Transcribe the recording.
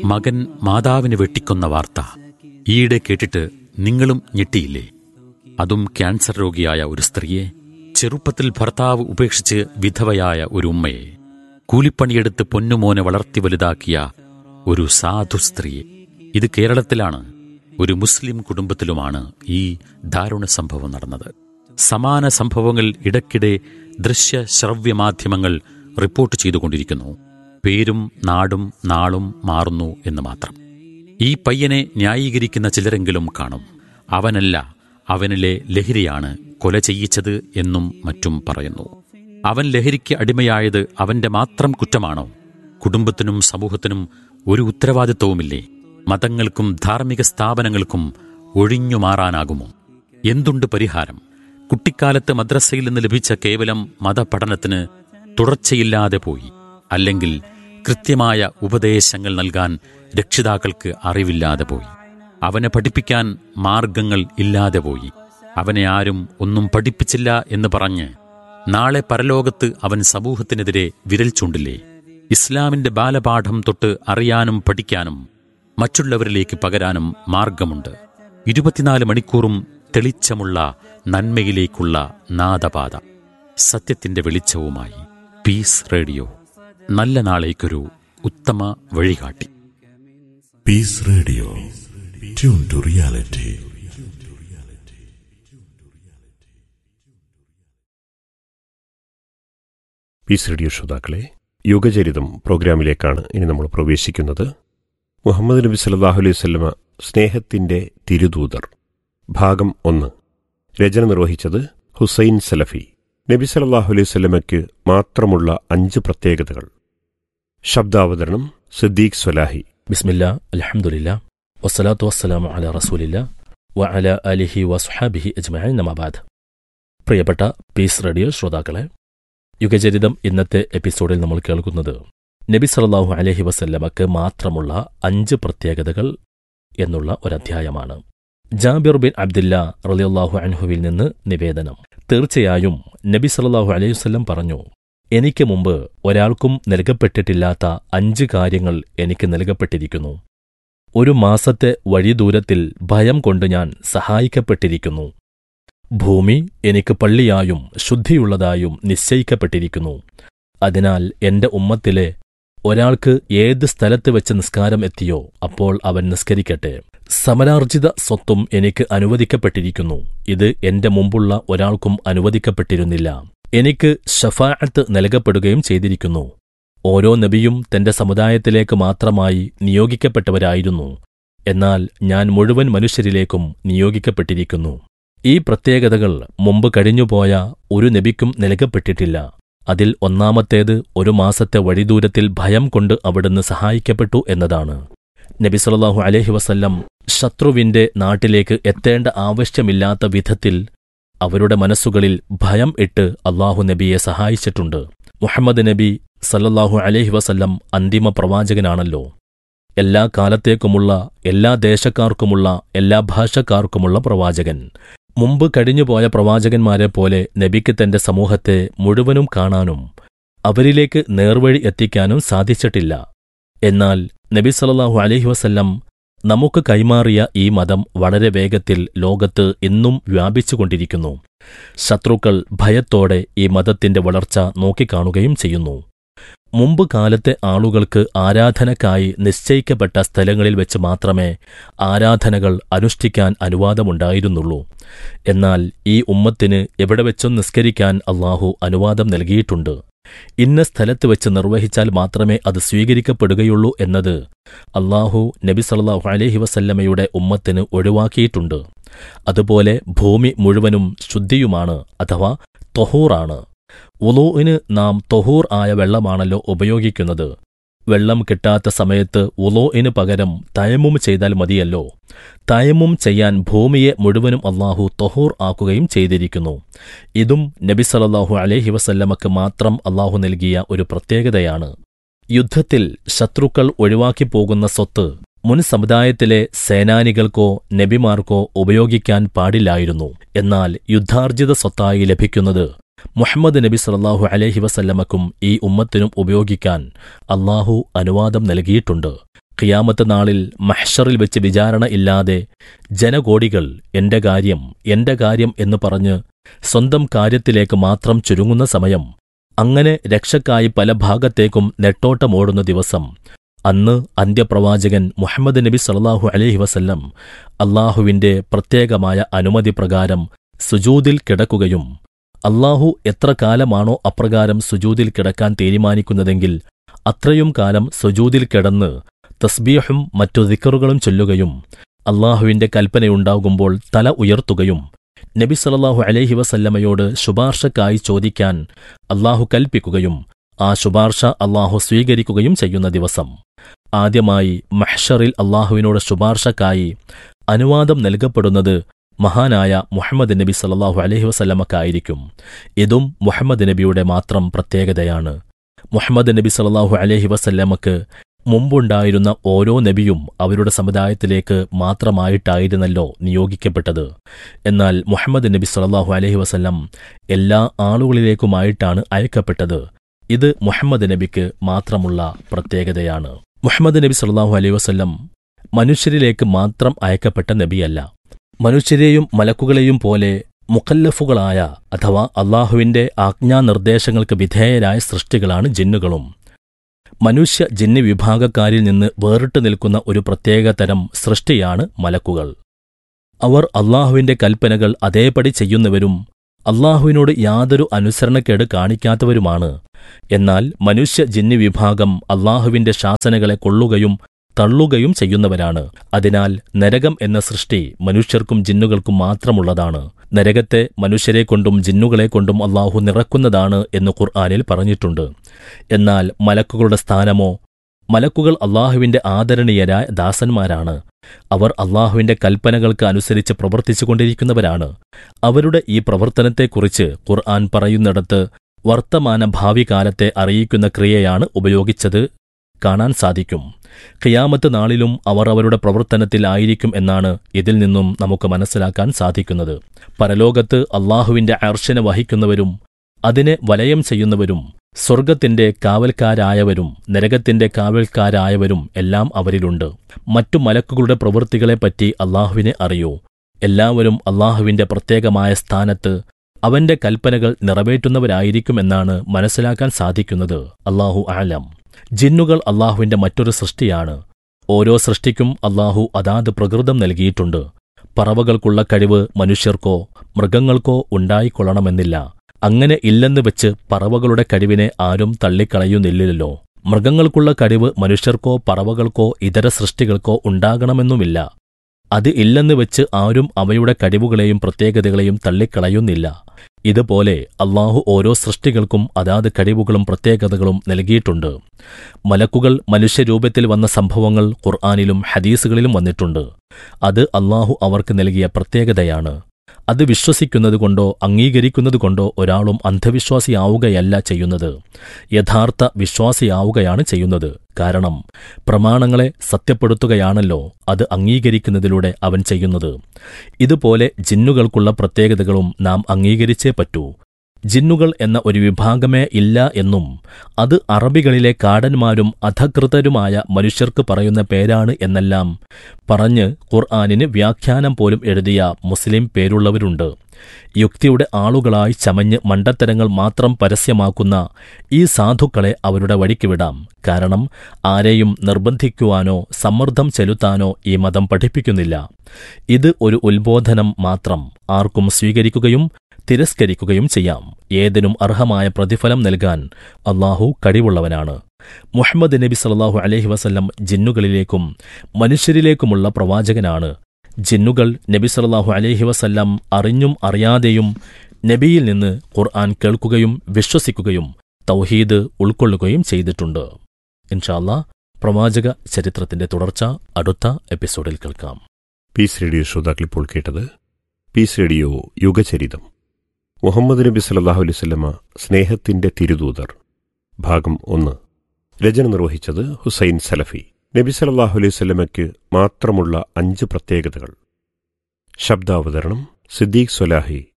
മകൻ മാതാവിനെ വെട്ടിക്കൊന്ന വാർത്ത ഈയിടെ കേട്ടിട്ട് നിങ്ങളും ഞെട്ടിയില്ലേ അതും ക്യാൻസർ രോഗിയായ ഒരു സ്ത്രീയെ ചെറുപ്പത്തിൽ ഭർത്താവ് ഉപേക്ഷിച്ച് വിധവയായ ഒരു ഉമ്മയെ കൂലിപ്പണിയെടുത്ത് പൊന്നുമോനെ വളർത്തി വലുതാക്കിയ ഒരു സാധു സ്ത്രീയെ ഇത് കേരളത്തിലാണ് ഒരു മുസ്ലിം കുടുംബത്തിലുമാണ് ഈ ദാരുണ സംഭവം നടന്നത് സമാന സംഭവങ്ങൾ ഇടയ്ക്കിടെ ദൃശ്യ ശ്രവ്യ മാധ്യമങ്ങൾ റിപ്പോർട്ട് ചെയ്തുകൊണ്ടിരിക്കുന്നു പേരും നാടും നാളും മാറുന്നു എന്ന് മാത്രം ഈ പയ്യനെ ന്യായീകരിക്കുന്ന ചിലരെങ്കിലും കാണും അവനല്ല അവനിലെ ലഹരിയാണ് കൊല ചെയ്യിച്ചത് എന്നും മറ്റും പറയുന്നു അവൻ ലഹരിക്ക് അടിമയായത് അവന്റെ മാത്രം കുറ്റമാണോ കുടുംബത്തിനും സമൂഹത്തിനും ഒരു ഉത്തരവാദിത്വവുമില്ലേ മതങ്ങൾക്കും ധാർമ്മിക സ്ഥാപനങ്ങൾക്കും ഒഴിഞ്ഞു മാറാനാകുമോ എന്തുണ്ട് പരിഹാരം കുട്ടിക്കാലത്ത് മദ്രസയിൽ നിന്ന് ലഭിച്ച കേവലം മതപഠനത്തിന് തുടർച്ചയില്ലാതെ പോയി അല്ലെങ്കിൽ കൃത്യമായ ഉപദേശങ്ങൾ നൽകാൻ രക്ഷിതാക്കൾക്ക് അറിവില്ലാതെ പോയി അവനെ പഠിപ്പിക്കാൻ മാർഗങ്ങൾ ഇല്ലാതെ പോയി അവനെ ആരും ഒന്നും പഠിപ്പിച്ചില്ല എന്ന് പറഞ്ഞ് നാളെ പരലോകത്ത് അവൻ സമൂഹത്തിനെതിരെ വിരൽ ചൂണ്ടില്ലേ ഇസ്ലാമിന്റെ ബാലപാഠം തൊട്ട് അറിയാനും പഠിക്കാനും മറ്റുള്ളവരിലേക്ക് പകരാനും മാർഗമുണ്ട് ഇരുപത്തിനാല് മണിക്കൂറും തെളിച്ചമുള്ള നന്മയിലേക്കുള്ള നാദപാത സത്യത്തിന്റെ വെളിച്ചവുമായി പീസ് റേഡിയോ നല്ല നാളേക്കൊരു ഉത്തമ വഴികാട്ടി Peace Radio. Tune to reality. Peace radio ശ്രോതാക്കളെ യുഗചരിതം പ്രോഗ്രാമിലേക്കാണ് ഇനി നമ്മൾ പ്രവേശിക്കുന്നത് മുഹമ്മദ് നബി സല്ലാഹു അലൈഹി സ്വല്ലമ സ്നേഹത്തിന്റെ തിരുദൂതർ ഭാഗം ഒന്ന് രചന നിർവഹിച്ചത് ഹുസൈൻ സലഫി നബി സല്ലാഹു അലൈഹി സ്വല്ലമയ്ക്ക് മാത്രമുള്ള അഞ്ച് പ്രത്യേകതകൾ ശബ്ദാവതരണം സിദ്ദീഖ് സ്വലാഹി ബിസ്മില്ല അലഹമുല്ല വസ്സലാത്തു വസ്സലാമു അല റസൂലില്ല വ അല അലിഹി വസുഹാബിഹി അജ്മഅൻ നമാബാദ് പ്രിയപ്പെട്ട പീസ് റേഡിയോ ശ്രോതാക്കളെ യുഗചരിതം ഇന്നത്തെ എപ്പിസോഡിൽ നമ്മൾ കേൾക്കുന്നത് നബി സല്ലല്ലാഹു അലൈഹി വസല്ലമക്ക് മാത്രമുള്ള അഞ്ച് പ്രത്യേകതകൾ എന്നുള്ള ഒരധ്യായമാണ് ജാബിർ ബിൻ അബ്ദില്ല റളിയല്ലാഹു അൻഹുവിൽ നിന്ന് നിവേദനം തീർച്ചയായും നബി സല്ലല്ലാഹു അലൈഹി വസല്ലം പറഞ്ഞു എനിക്ക് മുമ്പ് ഒരാൾക്കും നൽകപ്പെട്ടിട്ടില്ലാത്ത അഞ്ച് കാര്യങ്ങൾ എനിക്ക് നൽകപ്പെട്ടിരിക്കുന്നു ഒരു മാസത്തെ വഴിദൂരത്തിൽ ഭയം കൊണ്ട് ഞാൻ സഹായിക്കപ്പെട്ടിരിക്കുന്നു ഭൂമി എനിക്ക് പള്ളിയായും ശുദ്ധിയുള്ളതായും നിശ്ചയിക്കപ്പെട്ടിരിക്കുന്നു അതിനാൽ എന്റെ ഉമ്മത്തിലെ ഒരാൾക്ക് ഏത് സ്ഥലത്ത് വെച്ച് നിസ്കാരം എത്തിയോ അപ്പോൾ അവൻ നിസ്കരിക്കട്ടെ സമരാർജിത സ്വത്തും എനിക്ക് അനുവദിക്കപ്പെട്ടിരിക്കുന്നു ഇത് എന്റെ മുമ്പുള്ള ഒരാൾക്കും അനുവദിക്കപ്പെട്ടിരുന്നില്ല എനിക്ക് ഷഫാഅത്ത് നൽകപ്പെടുകയും ചെയ്തിരിക്കുന്നു ഓരോ നബിയും തന്റെ സമുദായത്തിലേക്ക് മാത്രമായി നിയോഗിക്കപ്പെട്ടവരായിരുന്നു എന്നാൽ ഞാൻ മുഴുവൻ മനുഷ്യരിലേക്കും നിയോഗിക്കപ്പെട്ടിരിക്കുന്നു ഈ പ്രത്യേകതകൾ മുമ്പ് കഴിഞ്ഞുപോയ ഒരു നബിക്കും നൽകപ്പെട്ടിട്ടില്ല അതിൽ ഒന്നാമത്തേത് ഒരു മാസത്തെ വഴിദൂരത്തിൽ ഭയം കൊണ്ട് അവിടുന്ന് സഹായിക്കപ്പെട്ടു എന്നതാണ് നബി സല്ലല്ലാഹു അലൈഹി വസല്ലം ശത്രുവിന്റെ നാട്ടിലേക്ക് എത്തേണ്ട ആവശ്യമില്ലാത്ത വിധത്തിൽ അവരുടെ മനസ്സുകളിൽ ഭയം ഇട്ട് അള്ളാഹു നബിയെ സഹായിച്ചിട്ടുണ്ട് മുഹമ്മദ് നബി സല്ലല്ലാഹു അലൈഹി വസല്ലം അന്തിമ പ്രവാചകനാണല്ലോ എല്ലാ കാലത്തേക്കുമുള്ള എല്ലാ ദേശക്കാർക്കുമുള്ള എല്ലാ ഭാഷക്കാർക്കുമുള്ള പ്രവാചകൻ മുമ്പ് കഴിഞ്ഞുപോയ പ്രവാചകന്മാരെ പോലെ നബിക്ക് തന്റെ സമൂഹത്തെ മുഴുവനും കാണാനും അവരിലേക്ക് നേർവഴി എത്തിക്കാനും സാധിച്ചിട്ടില്ല എന്നാൽ നബി സല്ലല്ലാഹു അലൈഹി വസല്ലം നമുക്ക് കൈമാറിയ ഈ മതം വളരെ വേഗത്തിൽ ലോകത്ത് ഇന്നും വ്യാപിച്ചുകൊണ്ടിരിക്കുന്നു ശത്രുക്കൾ ഭയത്തോടെ ഈ മതത്തിന്റെ വളർച്ച നോക്കിക്കാണുകയും ചെയ്യുന്നു മുമ്പ് കാലത്തെ ആളുകൾക്ക് ആരാധനക്കായി നിശ്ചയിക്കപ്പെട്ട സ്ഥലങ്ങളിൽ വെച്ച് മാത്രമേ ആരാധനകൾ അനുഷ്ഠിക്കാൻ അനുവാദമുണ്ടായിരുന്നുള്ളൂ എന്നാൽ ഈ ഉമ്മത്തിന് എവിടെ വെച്ചും നിസ്കരിക്കാൻ അള്ളാഹു അനുവാദം നൽകിയിട്ടുണ്ട് ഇന്ന സ്ഥലത്ത് വെച്ച് നിർവഹിച്ചാൽ മാത്രമേ അത് സ്വീകരിക്കപ്പെടുകയുള്ളൂ എന്നത് അള്ളാഹു നബി സല്ലല്ലാഹു അലൈഹി വസല്ലമയുടെ ഉമ്മത്തിന് ഒഴിവാക്കിയിട്ടുണ്ട് അതുപോലെ ഭൂമി മുഴുവനും ശുദ്ധിയുമാണ് അഥവാ തൊഹൂറാണ് ഉളൂഇന് നാം തൊഹൂർ ആയ വെള്ളമാണല്ലോ ഉപയോഗിക്കുന്നത് വെള്ളം കിട്ടാത്ത സമയത്ത് ഉളോഇന് പകരം തയമ്മും ചെയ്താൽ മതിയല്ലോ തയമ്മും ചെയ്യാൻ ഭൂമിയെ മുഴുവനും അള്ളാഹു തൊഹൂർ ആക്കുകയും ചെയ്തിരിക്കുന്നു ഇതും നബി സല്ലല്ലാഹു അലൈഹി വസല്ലമക്ക് മാത്രം അള്ളാഹു നൽകിയ ഒരു പ്രത്യേകതയാണ് യുദ്ധത്തിൽ ശത്രുക്കൾ ഒഴിവാക്കി പോകുന്ന സ്വത്ത് മുൻ സമുദായത്തിലെ സേനാനികൾക്കോ നബിമാർക്കോ ഉപയോഗിക്കാൻ പാടില്ലായിരുന്നു എന്നാൽ യുദ്ധാർജിത സ്വത്തായി ലഭിക്കുന്നത് മുഹമ്മദ് നബി സല്ലല്ലാഹു അലൈഹി വസല്ലമക്കും ഈ ഉമ്മത്തിനും ഉപയോഗിക്കാൻ അള്ളാഹു അനുവാദം നൽകിയിട്ടുണ്ട് ഖിയാമത്ത് നാളിൽ മഹ്ഷറിൽ വെച്ച് വിചാരണ ഇല്ലാതെ ജനകോടികൾ എന്റെ കാര്യം എന്റെ കാര്യം എന്ന് പറഞ്ഞ് സ്വന്തം കാര്യത്തിലേക്ക് മാത്രം ചുരുങ്ങുന്ന സമയം അങ്ങനെ രക്ഷക്കായി പല ഭാഗത്തേക്കും നെട്ടോട്ടമോടുന്ന ദിവസം അന്ന് അന്ത്യപ്രവാചകൻ മുഹമ്മദ് നബി സല്ലല്ലാഹു അലൈഹി വസല്ലം അള്ളാഹുവിന്റെ പ്രത്യേകമായ അനുമതി പ്രകാരം സുജൂദിൽ കിടക്കുകയും അള്ളാഹു എത്ര കാലമാണോ അപ്രകാരം സുജൂദിൽ കിടക്കാൻ തീരുമാനിക്കുന്നതെങ്കിൽ അത്രയും കാലം സുജൂദിൽ കിടന്ന് തസ്ബീഹും മറ്റു ദിക്കറുകളും ചൊല്ലുകയും അള്ളാഹുവിന്റെ കൽപ്പനയുണ്ടാകുമ്പോൾ തല ഉയർത്തുകയും നബി സല്ലല്ലാഹു അലൈഹി വസല്ലമയോട് ശുപാർശക്കായി ചോദിക്കാൻ അള്ളാഹു കൽപ്പിക്കുകയും ആ ശുപാർശ അള്ളാഹു സ്വീകരിക്കുകയും ചെയ്യുന്ന ദിവസം ആദ്യമായി മഹ്ഷറിൽ അള്ളാഹുവിനോട് ശുപാർശക്കായി അനുവാദം നൽകപ്പെടുന്നത് മഹാനായ മുഹമ്മദ് നബി സല്ലല്ലാഹു അലൈഹി വസല്ലമക്കായിരിക്കും ഇതും മുഹമ്മദ് നബിയുടെ മാത്രം പ്രത്യേകതയാണ് മുഹമ്മദ് നബി സല്ലല്ലാഹു അലൈഹി വസല്ലമക്ക് മുമ്പുണ്ടായിരുന്ന ഓരോ നബിയും അവരുടെ സമുദായത്തിലേക്ക് മാത്രമായിട്ടായിരുന്നല്ലോ നിയോഗിക്കപ്പെട്ടത് എന്നാൽ മുഹമ്മദ് നബി സല്ലല്ലാഹു അലൈഹി വസല്ലം എല്ലാ ആളുകളിലേക്കുമായിട്ടാണ് അയക്കപ്പെട്ടത് ഇത് മുഹമ്മദ് നബിക്ക് മാത്രമുള്ള പ്രത്യേകതയാണ് മുഹമ്മദ് നബി സല്ലല്ലാഹു അലൈഹി വസല്ലം മനുഷ്യരിലേക്ക് മാത്രം അയക്കപ്പെട്ട നബിയല്ല മനുഷ്യരെയും മലക്കുകളെയും പോലെ മുക്കല്ലഫുകളായ അഥവാ അള്ളാഹുവിന്റെ ആജ്ഞാനിർദ്ദേശങ്ങൾക്ക് വിധേയരായ സൃഷ്ടികളാണ് ജിന്നുകളും മനുഷ്യ ജിന്ന് വിഭാഗക്കാരിൽ നിന്ന് വേറിട്ട് നിൽക്കുന്ന ഒരു പ്രത്യേക തരം സൃഷ്ടിയാണ് മലക്കുകൾ അവർ അള്ളാഹുവിന്റെ കൽപ്പനകൾ അതേപടി ചെയ്യുന്നവരും അള്ളാഹുവിനോട് യാതൊരു അനുസരണക്കേട് കാണിക്കാത്തവരുമാണ് എന്നാൽ മനുഷ്യ ജിന്ന് വിഭാഗം അള്ളാഹുവിന്റെ ശാസനകളെ കൊള്ളുകയും തള്ളുകയും ചെയ്യുന്നവരാണ് അതിനാൽ നരകം എന്ന സൃഷ്ടി മനുഷ്യർക്കും ജിന്നുകൾക്കും മാത്രമുള്ളതാണ് നരകത്തെ മനുഷ്യരെ കൊണ്ടും ജിന്നുകളെ കൊണ്ടും അള്ളാഹു നിറക്കുന്നതാണ് എന്ന് ഖുർആാനിൽ പറഞ്ഞിട്ടുണ്ട് എന്നാൽ മലക്കുകളുടെ സ്ഥാനമോ മലക്കുകൾ അള്ളാഹുവിന്റെ ആദരണീയരായ ദാസന്മാരാണ് അവർ അള്ളാഹുവിന്റെ കൽപ്പനകൾക്ക് അനുസരിച്ച് പ്രവർത്തിച്ചുകൊണ്ടിരിക്കുന്നവരാണ് അവരുടെ ഈ പ്രവർത്തനത്തെക്കുറിച്ച് ഖുർആൻ പറയുന്നിടത്ത് വർത്തമാന ഭാവി കാലത്തെ അറിയിക്കുന്ന ക്രിയയാണ് ഉപയോഗിച്ചത് കാണാൻ സാധിക്കും ഖിയാമത്ത് നാളിലും അവർ അവരുടെ പ്രവർത്തനത്തിലായിരിക്കും എന്നാണ് ഇതിൽ നിന്നും നമുക്ക് മനസ്സിലാക്കാൻ സാധിക്കുന്നത് പരലോകത്ത് അള്ളാഹുവിന്റെ അർശന വഹിക്കുന്നവരും അതിനെ വലയം ചെയ്യുന്നവരും സ്വർഗത്തിന്റെ കാവൽക്കാരായവരും നരകത്തിന്റെ കാവൽക്കാരായവരും എല്ലാം അവരിലുണ്ട് മറ്റു മലക്കുകളുടെ പ്രവൃത്തികളെപ്പറ്റി അള്ളാഹുവിനെ അറിയൂ എല്ലാവരും അള്ളാഹുവിന്റെ പ്രത്യേകമായ സ്ഥാനത്ത് അവന്റെ കൽപ്പനകൾ നിറവേറ്റുന്നവരായിരിക്കുമെന്നാണ് മനസ്സിലാക്കാൻ സാധിക്കുന്നത് അള്ളാഹു ആലം ജിന്നുകൾ അള്ളാഹുവിന്റെ മറ്റൊരു സൃഷ്ടിയാണ് ഓരോ സൃഷ്ടിക്കും അള്ളാഹു അതാത് പ്രകൃതം നൽകിയിട്ടുണ്ട് പറവകൾക്കുള്ള കഴിവ് മനുഷ്യർക്കോ മൃഗങ്ങൾക്കോ ഉണ്ടായിക്കൊള്ളണമെന്നില്ല അങ്ങനെ ഇല്ലെന്ന് വെച്ച് പറവകളുടെ കഴിവിനെ ആരും തള്ളിക്കളയുന്നില്ലല്ലോ മൃഗങ്ങൾക്കുള്ള കഴിവ് മനുഷ്യർക്കോ പറവകൾക്കോ ഇതര സൃഷ്ടികൾക്കോ ഉണ്ടാകണമെന്നുമില്ല അത് ഇല്ലെന്ന് വെച്ച് ആരും അവയുടെ കഴിവുകളെയും പ്രത്യേകതകളെയും തള്ളിക്കളയുന്നില്ല ഇതുപോലെ അള്ളാഹു ഓരോ സൃഷ്ടികൾക്കും അതാത് കഴിവുകളും പ്രത്യേകതകളും നൽകിയിട്ടുണ്ട് മലക്കുകൾ മനുഷ്യരൂപത്തിൽ വന്ന സംഭവങ്ങൾ ഖുർആാനിലും ഹദീസുകളിലും വന്നിട്ടുണ്ട് അത് അള്ളാഹു അവർക്ക് നൽകിയ പ്രത്യേകതയാണ് അത് വിശ്വസിക്കുന്നതുകൊണ്ടോ അംഗീകരിക്കുന്നതുകൊണ്ടോ ഒരാളും അന്ധവിശ്വാസിയാവുകയല്ല ചെയ്യുന്നത് യഥാർത്ഥ വിശ്വാസിയാവുകയാണ് ചെയ്യുന്നത് കാരണം പ്രമാണങ്ങളെ സത്യപ്പെടുത്തുകയാണല്ലോ അത് അംഗീകരിക്കുന്നതിലൂടെ അവൻ ചെയ്യുന്നത് ഇതുപോലെ ജിന്നുകൾക്കുള്ള പ്രത്യേകതകളും നാം അംഗീകരിച്ചേ പറ്റൂ ജിന്നുകൾ എന്ന ഒരു വിഭാഗമേ ഇല്ല എന്നും അത് അറബികളിലെ കാടന്മാരും അധകൃതരുമായ മനുഷ്യർക്ക് പറയുന്ന പേരാണ് എന്നെല്ലാം പറഞ്ഞ് ഖുർആാനിന് വ്യാഖ്യാനം പോലും എഴുതിയ മുസ്ലിം പേരുള്ളവരുണ്ട് യുക്തിയുടെ ആളുകളായി ചമഞ്ഞ് മണ്ടത്തരങ്ങൾ മാത്രം പരസ്യമാക്കുന്ന ഈ സാധുക്കളെ അവരുടെ വഴിക്ക് വിടാം കാരണം ആരെയും നിർബന്ധിക്കുവാനോ സമ്മർദ്ദം ചെലുത്താനോ ഈ മതം പഠിപ്പിക്കുന്നില്ല ഇത് ഒരു ഉത്ബോധനം മാത്രം ആർക്കും സ്വീകരിക്കുകയും തിരസ്കരിക്കുകയും ചെയ്യാം ഏതിനും അർഹമായ പ്രതിഫലം നൽകാൻ അള്ളാഹു കഴിവുള്ളവനാണ് മുഹമ്മദ് നബി സല്ലാഹു അലഹി വസല്ലം ജിന്നുകളിലേക്കും മനുഷ്യരിലേക്കുമുള്ള പ്രവാചകനാണ് ജിന്നുകൾ നബി സല്ലാഹു അലഹി വസല്ലം അറിഞ്ഞും അറിയാതെയും നബിയിൽ നിന്ന് ഖുർആൻ കേൾക്കുകയും വിശ്വസിക്കുകയും തൗഹീദ് ഉൾക്കൊള്ളുകയും ചെയ്തിട്ടുണ്ട് ഇൻഷാല്ല പ്രവാചക ചരിത്രത്തിന്റെ തുടർച്ച അടുത്ത എപ്പിസോഡിൽ കേൾക്കാം പീസ് റേഡിയോ ശ്രോതാക്കൾ ഇപ്പോൾ കേട്ടത് പീസ് റേഡിയോ യുഗചരിതം മുഹമ്മദ് നബി സല്ലാഹു അലൈവല്ലമ സ്നേഹത്തിന്റെ തിരുദൂതർ ഭാഗം ഒന്ന് രചന നിർവഹിച്ചത് ഹുസൈൻ സലഫി നബി സല്ലാഹു അലൈഹി സ്വല്ലമയ്ക്ക് മാത്രമുള്ള അഞ്ച് പ്രത്യേകതകൾ ശബ്ദാവതരണം സിദ്ദീഖ് സൊലാഹി